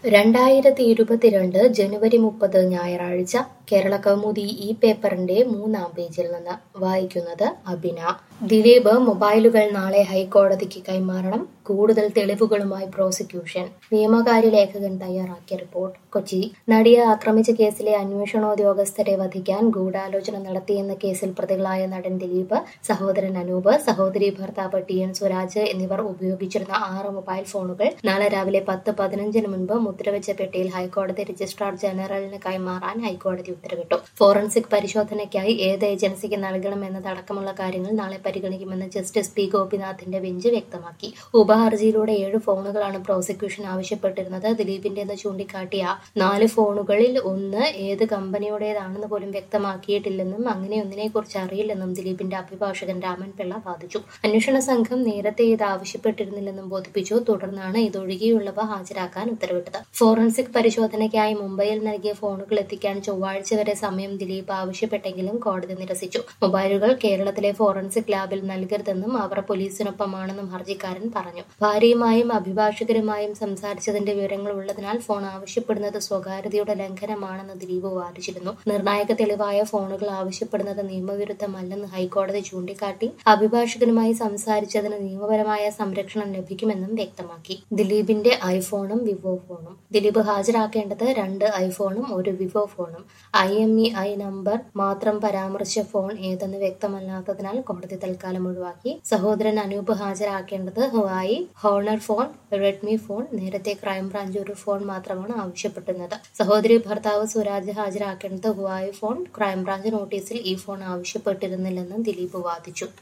രണ്ടായിരത്തി ഇരുപത്തിരണ്ട് ജനുവരി മുപ്പത് ഞായറാഴ്ച കേരള കൗമുദി ഈ പേപ്പറിന്റെ മൂന്നാം പേജിൽ നിന്ന് വായിക്കുന്നത് അബിന ദിലീപ് മൊബൈലുകൾ നാളെ ഹൈക്കോടതിക്ക് കൈമാറണം കൂടുതൽ തെളിവുകളുമായി പ്രോസിക്യൂഷൻ നിയമകാര്യ ലേഖകൻ തയ്യാറാക്കിയ റിപ്പോർട്ട് കൊച്ചി നടിയെ ആക്രമിച്ച കേസിലെ അന്വേഷണോദ്യോഗസ്ഥരെ വധിക്കാൻ ഗൂഢാലോചന നടത്തിയെന്ന കേസിൽ പ്രതികളായ നടൻ ദിലീപ് സഹോദരൻ അനൂപ് സഹോദരി ഭർത്താവ് ടി എൻ സ്വരാജ് എന്നിവർ ഉപയോഗിച്ചിരുന്ന ആറ് മൊബൈൽ ഫോണുകൾ നാളെ രാവിലെ പത്ത് പതിനഞ്ചിന് മുൻപ് മുദ്രവെച്ച പെട്ടിയിൽ ഹൈക്കോടതി രജിസ്ട്രാർ ജനറലിന് കൈമാറാൻ ഹൈക്കോടതി ഉത്തരവിട്ടു ഫോറൻസിക് പരിശോധനയ്ക്കായി ഏത് ഏജൻസിക്ക് നൽകണമെന്നതടക്കമുള്ള കാര്യങ്ങൾ നാളെ പരിഗണിക്കുമെന്ന് ജസ്റ്റിസ് പി ഗോപിനാഥിന്റെ ബെഞ്ച് വ്യക്തമാക്കി ഉപഹർജിയിലൂടെ ഏഴ് ഫോണുകളാണ് പ്രോസിക്യൂഷൻ ആവശ്യപ്പെട്ടിരുന്നത് ദിലീപിന്റേത് ചൂണ്ടിക്കാട്ടിയ നാല് ഫോണുകളിൽ ഒന്ന് ഏത് കമ്പനിയുടേതാണെന്ന് പോലും വ്യക്തമാക്കിയിട്ടില്ലെന്നും അങ്ങനെ ഒന്നിനെക്കുറിച്ച് അറിയില്ലെന്നും ദിലീപിന്റെ അഭിഭാഷകൻ രാമൻ പിള്ള വാദിച്ചു അന്വേഷണ സംഘം നേരത്തെ ഇത് ആവശ്യപ്പെട്ടിരുന്നില്ലെന്നും ബോധിപ്പിച്ചു തുടർന്നാണ് ഇതൊഴികെയുള്ളവ ഹാജരാക്കാൻ ഉത്തരവിട്ടത് ഫോറൻസിക് പരിശോധനയ്ക്കായി മുംബൈയിൽ നൽകിയ ഫോണുകൾ എത്തിക്കാൻ ചൊവ്വാഴ്ച വരെ സമയം ദിലീപ് ആവശ്യപ്പെട്ടെങ്കിലും കോടതി നിരസിച്ചു മൊബൈലുകൾ കേരളത്തിലെ ഫോറൻസിക് ലാബിൽ നൽകരുതെന്നും അവർ പോലീസിനൊപ്പമാണെന്നും ഹർജിക്കാരൻ പറഞ്ഞു ഭാര്യയുമായും അഭിഭാഷകരുമായും സംസാരിച്ചതിന്റെ വിവരങ്ങൾ ഉള്ളതിനാൽ ഫോൺ ആവശ്യപ്പെടുന്നത് സ്വകാര്യതയുടെ ലംഘനമാണെന്ന് ദിലീപ് വാദിച്ചിരുന്നു നിർണായക തെളിവായ ഫോണുകൾ ആവശ്യപ്പെടുന്നത് നിയമവിരുദ്ധമല്ലെന്ന് ഹൈക്കോടതി ചൂണ്ടിക്കാട്ടി അഭിഭാഷകനുമായി സംസാരിച്ചതിന് നിയമപരമായ സംരക്ഷണം ലഭിക്കുമെന്നും വ്യക്തമാക്കി ദിലീപിന്റെ ഐഫോണും വിവോ ഫോണും ദിലീപ് ഹാജരാക്കേണ്ടത് രണ്ട് ഐഫോണും ഒരു വിവോ ഫോണും I M E I number മാത്രം പരാമർശിച്ച ഫോൺ ഏതെന്ന് വ്യക്തമല്ലാത്തതിനാൽ കോടതി തൽക്കാലം ഒഴിവാക്കി സഹോദരൻ അനൂപ് ഹാജരാക്കേണ്ടത് Huawei Honor phone Redmi phone നേരത്തെ ക്രൈംബ്രാഞ്ച് ഒരു ഫോൺ മാത്രമാണ് ആവശ്യപ്പെട്ടിരുന്നത് സഹോദരി ഭർത്താവ് സ്വരാജ് ഹാജരാക്കേണ്ടത് ഹുവായി ഫോൺ ക്രൈംബ്രാഞ്ച് നോട്ടീസിൽ ഈ ഫോൺ ആവശ്യപ്പെട്ടിരുന്നില്ലെന്നും ദിലീപ് വാദിച്ചു